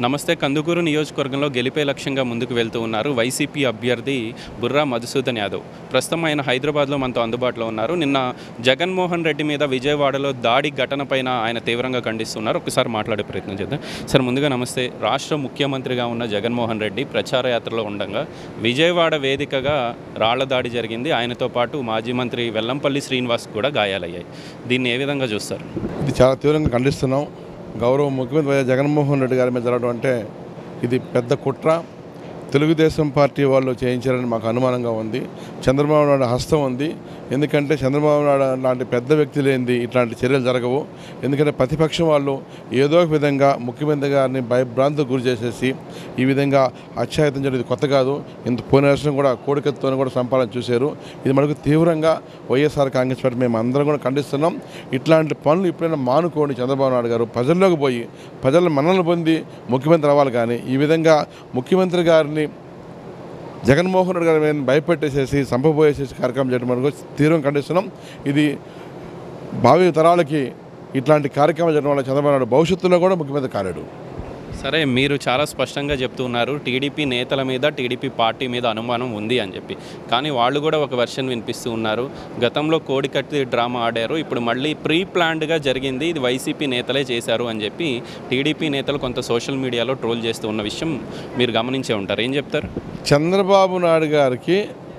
నమస్తే కందుకూరు నియోజకవర్గంలో గెలిపే లక్ష్యంగా ముందుకు వెళ్తూ ఉన్నారు వైసీపీ అభ్యర్థి బుర్రా మధుసూదన్ యాదవ్ ప్రస్తుతం ఆయన హైదరాబాద్లో మనతో అందుబాటులో ఉన్నారు నిన్న జగన్మోహన్ రెడ్డి మీద విజయవాడలో దాడి ఘటన పైన ఆయన తీవ్రంగా ఖండిస్తున్నారు ఒకసారి మాట్లాడే ప్రయత్నం చేద్దాం సార్ ముందుగా నమస్తే రాష్ట్ర ముఖ్యమంత్రిగా ఉన్న జగన్మోహన్ రెడ్డి ప్రచార యాత్రలో ఉండగా విజయవాడ వేదికగా రాళ్ల దాడి జరిగింది ఆయనతో పాటు మాజీ మంత్రి వెల్లంపల్లి శ్రీనివాస్ కూడా గాయాలయ్యాయి దీన్ని ఏ విధంగా చూస్తారు ఇది చాలా తీవ్రంగా ఖండిస్తున్నాం గౌరవ ముఖ్యమంత్రి వైఎస్ జగన్మోహన్ రెడ్డి గారి మీద జరగడం అంటే ఇది పెద్ద కుట్ర తెలుగుదేశం పార్టీ వాళ్ళు చేయించారని మాకు అనుమానంగా ఉంది చంద్రబాబు నాయుడు హస్తం ఉంది ఎందుకంటే చంద్రబాబు నాయుడు లాంటి పెద్ద వ్యక్తి లేనిది ఇట్లాంటి చర్యలు జరగవు ఎందుకంటే ప్రతిపక్షం వాళ్ళు ఏదో ఒక విధంగా ముఖ్యమంత్రి గారిని భయభ్రాంతికి గురి చేసేసి ఈ విధంగా అత్యాయతం చేయడం ఇది కొత్త కాదు ఇంత పోయిన రాష్ట్రం కూడా కోడికత్తుతో కూడా సంపాదన చూశారు ఇది మనకు తీవ్రంగా వైఎస్ఆర్ కాంగ్రెస్ పార్టీ మేము అందరం కూడా ఖండిస్తున్నాం ఇట్లాంటి పనులు ఎప్పుడైనా మానుకోండి చంద్రబాబు నాయుడు గారు ప్రజల్లోకి పోయి ప్రజల మన్నలు పొంది ముఖ్యమంత్రి అవ్వాలి కానీ ఈ విధంగా ముఖ్యమంత్రి గారిని జగన్మోహన్ రెడ్డి గారి మీద భయపెట్టేసేసి సంపబోయేసేసి కార్యక్రమం చేయడం మనకు తీవ్రంగా ఖండిస్తున్నాం ఇది భావి తరాలకి ఇట్లాంటి కార్యక్రమాలు చేయడం వల్ల చంద్రబాబు నాయుడు భవిష్యత్తులో కూడా ముఖ్యమంత్రి కాలేడు సరే మీరు చాలా స్పష్టంగా చెప్తున్నారు టీడీపీ నేతల మీద టీడీపీ పార్టీ మీద అనుమానం ఉంది అని చెప్పి కానీ వాళ్ళు కూడా ఒక వెర్షన్ వినిపిస్తూ ఉన్నారు గతంలో కోడికత్తి డ్రామా ఆడారు ఇప్పుడు మళ్ళీ ప్రీ ప్లాన్డ్గా జరిగింది ఇది వైసీపీ నేతలే చేశారు అని చెప్పి టీడీపీ నేతలు కొంత సోషల్ మీడియాలో ట్రోల్ చేస్తూ ఉన్న విషయం మీరు గమనించే ఉంటారు ఏం చెప్తారు చంద్రబాబు నాయుడు గారికి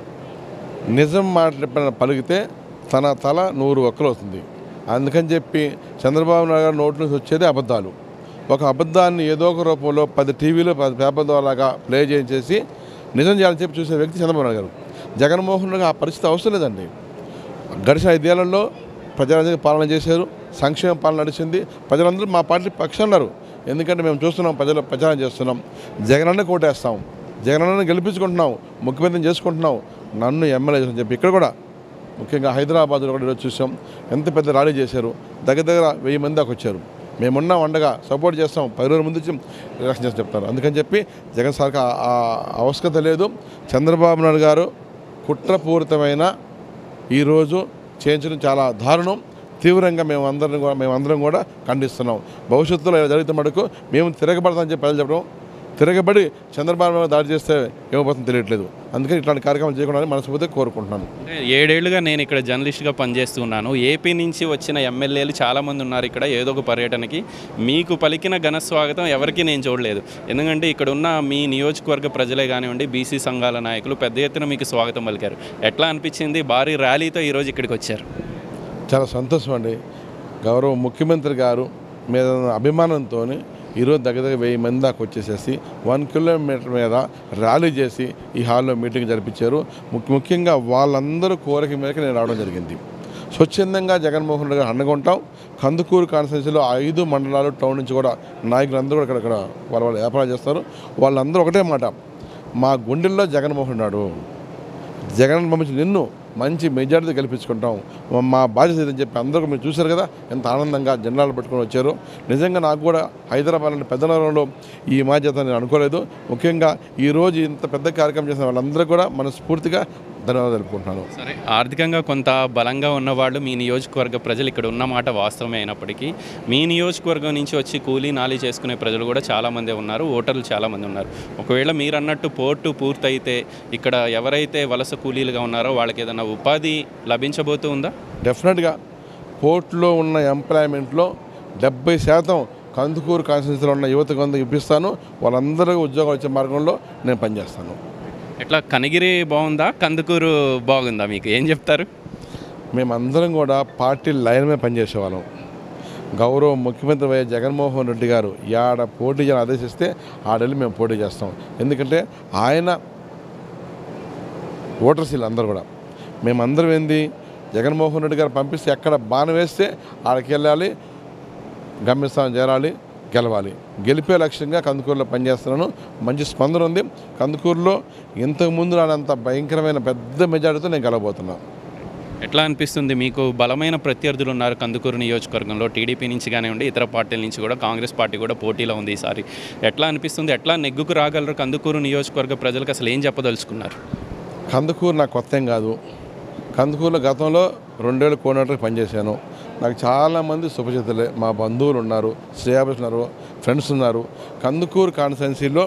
నిజం మాట్లాడిన పలికితే తన తల నూరు ఒక్కలు అవుతుంది అందుకని చెప్పి చంద్రబాబు నాయుడు గారి నోటి నుంచి వచ్చేది అబద్ధాలు ఒక అబద్ధాన్ని ఏదో ఒక రూపంలో పది టీవీలో పది పేపర్ ద్వారాగా ప్లే చేయించేసి నిజం చేయాలని చెప్పి చూసే వ్యక్తి చంద్రబాబు నాయుడు గారు జగన్మోహన్ రెడ్డి ఆ పరిస్థితి అవసరం లేదండి గడిచిన ఐదేళ్లలో ప్రజలందరికీ పాలన చేశారు సంక్షేమ పాలన నడిచింది ప్రజలందరూ మా పార్టీ పక్షం ఉన్నారు ఎందుకంటే మేము చూస్తున్నాం ప్రజల ప్రచారం చేస్తున్నాం జగనన్న కోటేస్తాం జగనన్న గెలిపించుకుంటున్నాం ముఖ్యమంత్రిని చేసుకుంటున్నాం నన్ను ఎమ్మెల్యే అని చెప్పి ఇక్కడ కూడా ముఖ్యంగా హైదరాబాద్లో కూడా ఈరోజు చూసాం ఎంత పెద్ద ర్యాలీ చేశారు దగ్గర దగ్గర వెయ్యి మంది దాకా వచ్చారు మేమున్నాం వండగా సపోర్ట్ చేస్తాం పది రోజుల ముందు వచ్చి ఎలక్షన్ చేసి చెప్తారు అందుకని చెప్పి జగన్ సార్కి ఆ- ఆ అవశ్యకత లేదు చంద్రబాబు నాయుడు గారు కుట్రపూరితమైన ఈరోజు చేయించడం చాలా దారుణం తీవ్రంగా మేము అందరం కూడా మేమందరం కూడా ఖండిస్తున్నాం భవిష్యత్తులో ఇలా జరిగితే మటుకు మేము తిరగబడతామని చెప్పి ప్రజలు చెప్పడం తిరగబడి చంద్రబాబు నాయుడు దాడి చేస్తే ఏమైపోతుందో తెలియట్లేదు అందుకని ఇట్లాంటి కార్యక్రమాలు చేయకుండా మనస్ఫూర్తిగా కోరుకుంటున్నాను అంటే ఏడేళ్లుగా నేను ఇక్కడ జర్నలిస్ట్గా పనిచేస్తున్నాను ఏపీ నుంచి వచ్చిన ఎమ్మెల్యేలు చాలామంది ఉన్నారు ఇక్కడ ఏదో ఒక పర్యటనకి మీకు పలికిన ఘన స్వాగతం ఎవరికి నేను చూడలేదు ఎందుకంటే ఇక్కడ ఉన్న మీ నియోజకవర్గ ప్రజలే కానివ్వండి బీసీ సంఘాల నాయకులు పెద్ద ఎత్తున మీకు స్వాగతం పలికారు ఎట్లా అనిపించింది భారీ ర్యాలీతో ఈరోజు ఇక్కడికి వచ్చారు చాలా సంతోషం అండి గౌరవ ముఖ్యమంత్రి గారు మీద ఉన్న అభిమానంతో ఈరోజు దగ్గర దగ్గర వెయ్యి మంది దాకా వచ్చేసేసి వన్ కిలోమీటర్ మీద ర్యాలీ చేసి ఈ హాల్లో మీటింగ్ జరిపించారు ముఖ్య- ముఖ్యంగా వాళ్ళందరూ కోరిక మేరకు నేను రావడం జరిగింది స్వచ్ఛందంగా జగన్మోహన్ రెడ్డి గారు అండగుంటాం కందుకూరు కాన్స్టిట్యూన్సీలో ఐదు మండలాలు టౌన్ నుంచి కూడా నాయకులందరూ కూడా ఇక్కడ ఇక్కడ వాళ్ళ వాళ్ళు వ్యాపారం చేస్తారు వాళ్ళందరూ ఒకటే మాట మా గుండెల్లో జగన్మోహన్ ఉన్నాడు జగన్ పంపించి నిన్ను మంచి మెజార్టీ గెలిపించుకుంటాం మా- మా బాధ్యత ఇదని చెప్పి అందరూ మీరు చూశారు కదా ఎంత ఆనందంగా జెండాలు పట్టుకొని వచ్చారు నిజంగా నాకు కూడా హైదరాబాద్ లాంటి పెద్ద నగరంలో ఈ బాధ్యత నేను అనుకోలేదు ముఖ్యంగా ఈరోజు ఇంత పెద్ద కార్యక్రమం చేసిన వాళ్ళందరూ కూడా మనస్ఫూర్తిగా ధన్యవాదాలు తెలుపుకుంటున్నాను సరే ఆర్థికంగా కొంత బలంగా ఉన్నవాళ్ళు మీ నియోజకవర్గ ప్రజలు ఇక్కడ ఉన్నమాట వాస్తవమే అయినప్పటికీ మీ నియోజకవర్గం నుంచి వచ్చి కూలీ నాలి చేసుకునే ప్రజలు కూడా చాలామంది ఉన్నారు ఓటర్లు చాలామంది ఉన్నారు ఒకవేళ మీరు అన్నట్టు పోర్టు పూర్తయితే ఇక్కడ ఎవరైతే వలస కూలీలుగా ఉన్నారో వాళ్ళకి ఏదైనా ఉపాధి లభించబోతూ ఉందా డెఫినెట్గా పోర్టులో ఉన్న ఎంప్లాయ్మెంట్లో డెబ్బై శాతం కందుకూరు కాన్స్టిట్యూన్సీలో ఉన్న యువతకు కొంత ఇప్పిస్తాను వాళ్ళందరూ ఉద్యోగం వచ్చే మార్గంలో నేను పనిచేస్తాను ఎట్లా కనిగిరి బాగుందా కందుకూరు బాగుందా మీకు ఏం చెప్తారు మేమందరం కూడా పార్టీ లైన్ మీద పనిచేసేవాళ్ళం గౌరవ ముఖ్యమంత్రి వైఎస్ జగన్మోహన్ రెడ్డి గారు యాడ పోటీ చేయాలని ఆదేశిస్తే ఆడెళ్ళి మేము పోటీ చేస్తాం ఎందుకంటే ఆయన ఓటర్స్ అందరూ కూడా మేమందరం ఏంది జగన్మోహన్ రెడ్డి గారు పంపిస్తే ఎక్కడ బాణం వేస్తే ఆడికి వెళ్ళాలి గమ్యస్థానం చేరాలి గెలవాలి గెలిపే లక్ష్యంగా కందుకూరులో పనిచేస్తున్నాను మంచి స్పందన ఉంది కందుకూరులో ఇంతకుముందు రానంత భయంకరమైన పెద్ద మెజారిటీతో నేను గెలవబోతున్నాను ఎట్లా అనిపిస్తుంది మీకు బలమైన ప్రత్యర్థులు ఉన్నారు కందుకూరు నియోజకవర్గంలో టీడీపీ నుంచి కానివ్వండి ఇతర పార్టీల నుంచి కూడా కాంగ్రెస్ పార్టీ కూడా పోటీలో ఉంది ఈసారి ఎట్లా అనిపిస్తుంది ఎట్లా నెగ్గుకు రాగలరు కందుకూరు నియోజకవర్గ ప్రజలకు అసలు ఏం చెప్పదలుచుకున్నారు కందుకూరు నాకు కొత్త ఏం కాదు కందుకూరులో గతంలో రెండేళ్ళు కోనటర్ పనిచేశాను నాకు చాలామంది సుపరిచితులే మా బంధువులు ఉన్నారు శ్రేయాభిస్ ఉన్నారు ఫ్రెండ్స్ ఉన్నారు కందుకూరు కాన్స్టెన్సీలో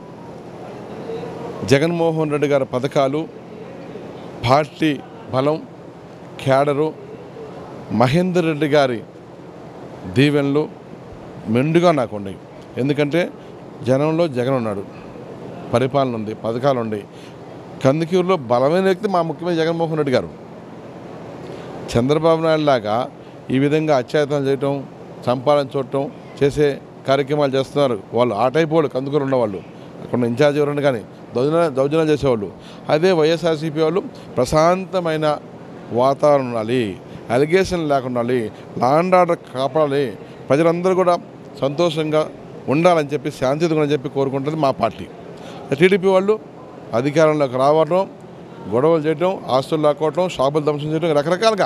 జగన్మోహన్ రెడ్డి గారి పథకాలు పార్టీ బలం క్యాడరు మహేందర్ రెడ్డి గారి దీవెనలు మెండుగా నాకు ఉన్నాయి ఎందుకంటే జనంలో జగన్ ఉన్నాడు పరిపాలన ఉంది పథకాలు ఉన్నాయి కందుకూరులో బలమైన వ్యక్తి మా ముఖ్యమంత్రి జగన్మోహన్ రెడ్డి గారు చంద్రబాబు నాయుడు లాగా ఈ విధంగా అత్యాచారం చేయటం చంపాలని చూడటం చేసే కార్యక్రమాలు చేస్తున్నారు వాళ్ళు ఆ టైప్ వాళ్ళు కందుకూరు ఉన్నవాళ్ళు అక్కడ ఇన్ఛార్జ్ ఎవరన్నా కానీ దౌర్జన దౌర్జన్యాలు చేసేవాళ్ళు అదే వైఎస్ఆర్సీపీ వాళ్ళు ప్రశాంతమైన వాతావరణం ఉండాలి అలిగేషన్ లేకుండా ఉండాలి లాండ్ ఆర్డర్ కాపాడాలి ప్రజలందరూ కూడా సంతోషంగా ఉండాలని చెప్పి శాంతియుతంగా అని చెప్పి కోరుకుంటుంది మా పార్టీ టీడీపీ వాళ్ళు అధికారంలోకి రావడం గొడవలు చేయడం ఆస్తులు లాక్కోవటం షాపులు ధ్వంసం చేయడం రకరకాలుగా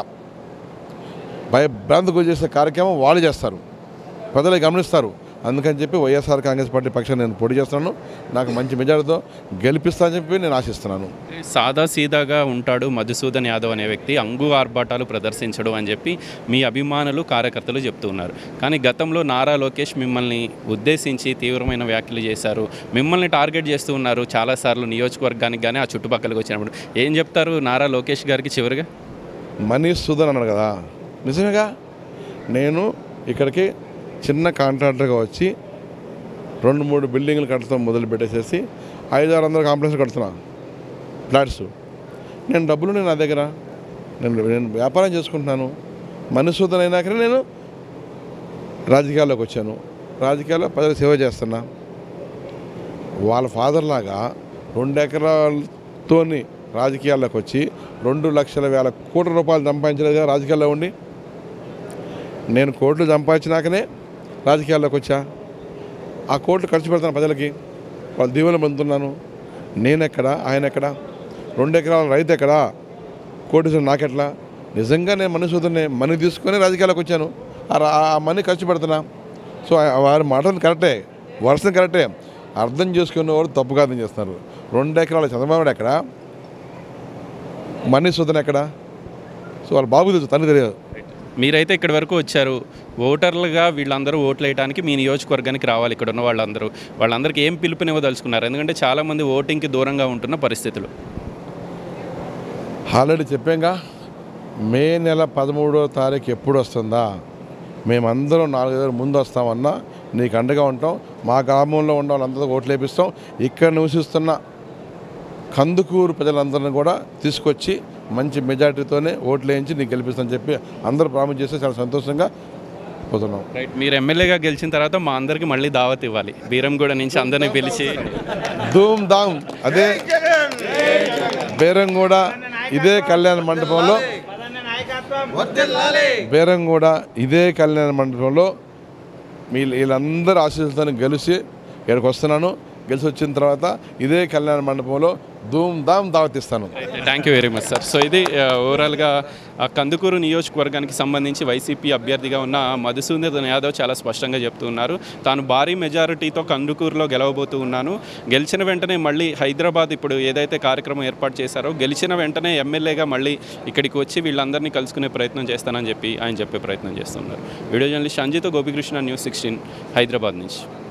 భయభ్రాంతి గురి చేసే కార్యక్రమం వాళ్ళు చేస్తారు ప్రజలు గమనిస్తారు అందుకని చెప్పి వైఎస్ఆర్ కాంగ్రెస్ పార్టీ పక్షాన్ని నేను పోటీ చేస్తున్నాను నాకు మంచి మెజార్టీతో గెలిపిస్తానని చెప్పి నేను ఆశిస్తున్నాను సాదా సీదాగా ఉంటాడు మధుసూదన్ యాదవ్ అనే వ్యక్తి అంగు ఆర్భాటాలు ప్రదర్శించడు అని చెప్పి మీ అభిమానులు కార్యకర్తలు చెప్తూ ఉన్నారు కానీ గతంలో నారా లోకేష్ మిమ్మల్ని ఉద్దేశించి తీవ్రమైన వ్యాఖ్యలు చేశారు మిమ్మల్ని టార్గెట్ చేస్తూ ఉన్నారు చాలాసార్లు నియోజకవర్గానికి కానీ ఆ చుట్టుపక్కలకి వచ్చినప్పుడు ఏం చెప్తారు నారా లోకేష్ గారికి చివరిగా మనీష్ సుధన్ అన్నాడు కదా నిజమేగా నేను ఇక్కడికి చిన్న కాంట్రాక్టర్గా వచ్చి రెండు మూడు బిల్డింగ్లు కట్టడం మొదలు పెట్టేసేసి ఐదు ఆరు వందల కాంప్లెక్స్ కడుతున్నా ఫ్లాట్స్ నేను డబ్బులు నేను నా దగ్గర నేను నేను వ్యాపారం చేసుకుంటున్నాను మనీసూదన్ అయినాకనే నేను రాజకీయాల్లోకి వచ్చాను రాజకీయాల్లో ప్రజలకు సేవ చేస్తున్నా వాళ్ళ ఫాదర్ లాగా రెండు ఎకరాలతోని రాజకీయాల్లోకి వచ్చి రెండు లక్షల వేల కోట్ల రూపాయలు సంపాదించలేదు కదా రాజకీయాల్లో ఉండి నేను కోట్లు సంపాదించినాకనే రాజకీయాల్లోకి వచ్చా ఆ కోట్లు ఖర్చు పెడతాను ప్రజలకి వాళ్ళ దీవెన పొందుతున్నాను నేనెక్కడ ఆయన ఎక్కడ రెండు ఎకరాల రైతు ఎక్కడా కోటి నాకెట్లా నిజంగా నేను మనసుని మనీ తీసుకొని రాజకీయాల్లోకి వచ్చాను ఆ రా- ఆ మనీ ఖర్చు పెడుతున్నా సో ఆ- వారి మాటలు కరెక్టే వర్షం కరెక్టే అర్థం చేసుకునే వాళ్ళు తప్పుగా అర్థం చేస్తున్నారు రెండు ఎకరాల చంద్రబాబు నాయుడు ఎక్కడ మనీ సుధన్ ఎక్కడ సో వాళ్ళ బాబు తెలుసు తను తెలియదు మీరైతే ఇక్కడి వరకు వచ్చారు ఓటర్లుగా వీళ్ళందరూ ఓట్లు వేయడానికి మీ నియోజకవర్గానికి రావాలి ఇక్కడ ఉన్న వాళ్ళందరూ వాళ్ళందరికీ ఏం పిలుపునివ్వదలుచుకున్నారు ఎందుకంటే చాలామంది ఓటింగ్కి దూరంగా ఉంటున్న పరిస్థితులు ఆల్రెడీ చెప్పాంగా మే నెల పదమూడో తారీఖు ఎప్పుడు వస్తుందా మేమందరం నాలుగైదు ముందు వస్తామన్నా నీకు అండగా ఉంటాం మా గ్రామంలో ఉన్న వాళ్ళందరూ ఓట్లు వేపిస్తాం ఇక్కడ నివసిస్తున్న కందుకూరు ప్రజలందరిని కూడా తీసుకొచ్చి మంచి మెజార్టీతోనే ఓట్లు వేయించి నీకు గెలిపిస్తానని చెప్పి అందరూ ప్రామిస్ చేస్తే చాలా సంతోషంగా పోతున్నాం రైట్ మీరు ఎమ్మెల్యేగా గెలిచిన తర్వాత మా అందరికి మళ్ళీ దావత్ ఇవ్వాలి బీరంగూడ నుంచి అందరిని పిలిచి ధూమ్ ధామ్ అదే బేరంగూడ ఇదే కళ్యాణ మండపంలో బేరంగూడ ఇదే కళ్యాణ మండపంలో మీ వీళ్ళందరూ ఆశీస్సులతో గెలిచి ఇక్కడికి వస్తున్నాను గెలిచి వచ్చిన తర్వాత ఇదే కళ్యాణ మండపంలో ధూమ్ ధామ్ దావతిస్తాను thank you very much sir so ఇది ఆ, ఓవరాల్గా ఆ కందుకూరు నియోజకవర్గానికి సంబంధించి వైసీపీ అభ్యర్థిగా ఉన్న మధుసూదన్ యాదవ్ చాలా స్పష్టంగా చెప్తూ ఉన్నారు తాను భారీ మెజారిటీతో కందుకూరులో గెలవబోతూ ఉన్నాను గెలిచిన వెంటనే మళ్ళీ హైదరాబాద్ ఇప్పుడు ఏదైతే కార్యక్రమం ఏర్పాటు చేశారో గెలిచిన వెంటనే ఎమ్మెల్యేగా మళ్ళీ ఇక్కడికి వచ్చి వీళ్ళందరినీ కలుసుకునే ప్రయత్నం చేస్తానని చెప్పి ఆయన చెప్పే ప్రయత్నం చేస్తున్నారు వీడియో జర్నలిస్ట్ అంజితో గోపికృష్ణ న్యూస్ సిక్స్టీన్ హైదరాబాద్ నుంచి